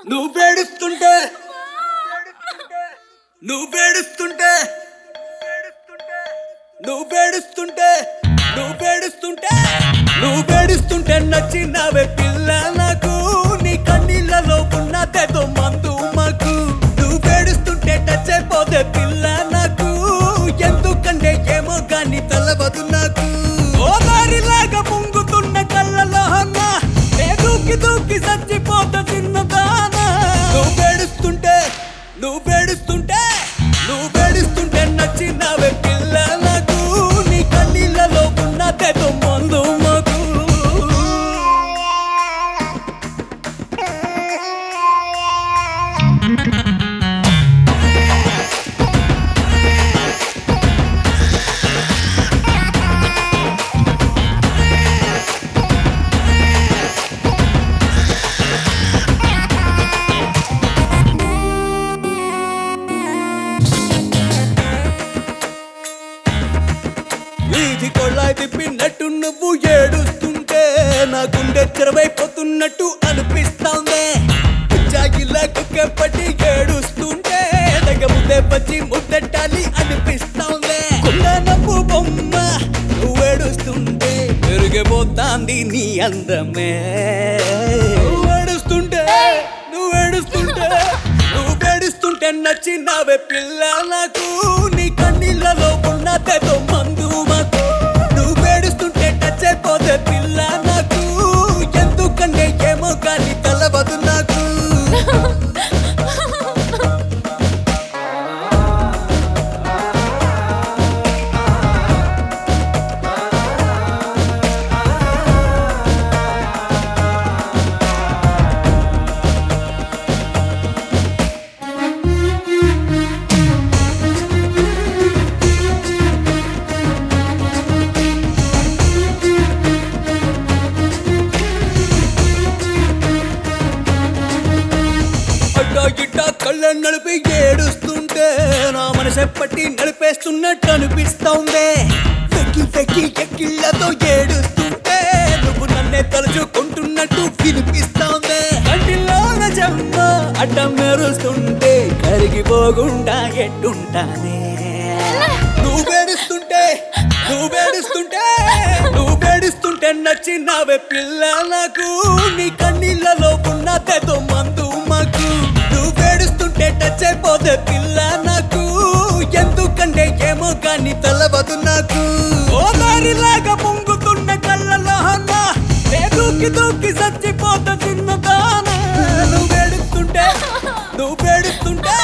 నువ్వు వేడుస్తుంటే నువ్వు వేడుస్తుంటే నువ్వు వేడుస్తుంటే నువ్వు వేడుస్తుంటే నువ్వు వేడుస్తుంటే నచ్చినవే పిల్ల నాకు నీ కన్నీళ్ళలో ఉన్నదేదో మందు మాకు నువ్వు వేడుస్తుంటే టచ్ అయిపోతే పిల్ల నాకు ఎందుకంటే ఏమో గాని తెలవదు నాకు ఓ దారిలాగా పొంగుతున్న కళ్ళలో అన్న నే దూకి దూకి చచ్చిపోతా చిన్నదానా నువ్వు వేడుస్తుంటే నువ్వు వేడుస్తుంటే నువ్వు వేడుస్తుంటే నచ్చినవే పిల్ల నాకు నీ కన్నీళ్ళలో ఉన్నదేదో మందు మాకు వీధి కొళ్ళాయి తిప్పినట్టు నువ్వు ఏడుస్తుంటే నా గుండె తెరవైపోతున్నట్టు అనిపిస్తోంది జాగిలా కుక్కపట్టి ఏడుస్తుంటే దగ్గ ముద్దే పచ్చి ముద్దెట్టాలి అనిపిస్తోంది గుండె నవ్వు బొమ్మ నువ్వు ఏడుస్తుంటే పెరిగిపోతాంది నీ అందమే నువ్వు ఏడుస్తుంటే నువ్వు ఏడుస్తుంటే నువ్వు ఏడుస్తుంటే నచ్చినవే పిల్ల నాకు నీ కన్నీళ్ళలో ఉన్నదేదో మందు మాకు నువ్వు ఏడుస్తుంటే టచ్ అయిపోతే పిల్ల నాకు ఎందుకంటే ఏమో కానీ తెలవదు నాకు అడ్డా ఇట్టా కళ్ళ నడిపి ఏడుస్తుంటే నా మనసు ఎప్పటి నడిపేస్తున్నట్టు అనిపిస్తోంది వెక్కి వెక్కి ఎక్కిళ్ళతో ఏడుస్తుంటే నువ్వు నన్నే తలుచుకుంటున్నట్టు వినిపిస్తోంది కంటిలోన జమ్మ అడ్డ మెరుస్తుంటే కరిగిపోకుండా ఎట్టుంటానే నువ్వు వేడుస్తుంటే నువ్వు వేడుస్తుంటే నువ్వు వేడుస్తుంటే నచ్చినవే పిల్ల నాకు నీ కన్నీళ్ళలో ఉన్నదేదో మందు మాకు నువ్వు వేడుస్తుంటే టచ్ అయిపోతే పిల్ల నాకు ఎందుకంటే ఏమో కానీ తెలవదు నాకు ఓ దారిలాగా పొంగుతున్న కళ్ళలో అన్న నే దూకి దూకి చచ్చిపోతా చిన్నదానా నువ్వు వేడుస్తుంటే నువ్వు వేడుస్తుంటే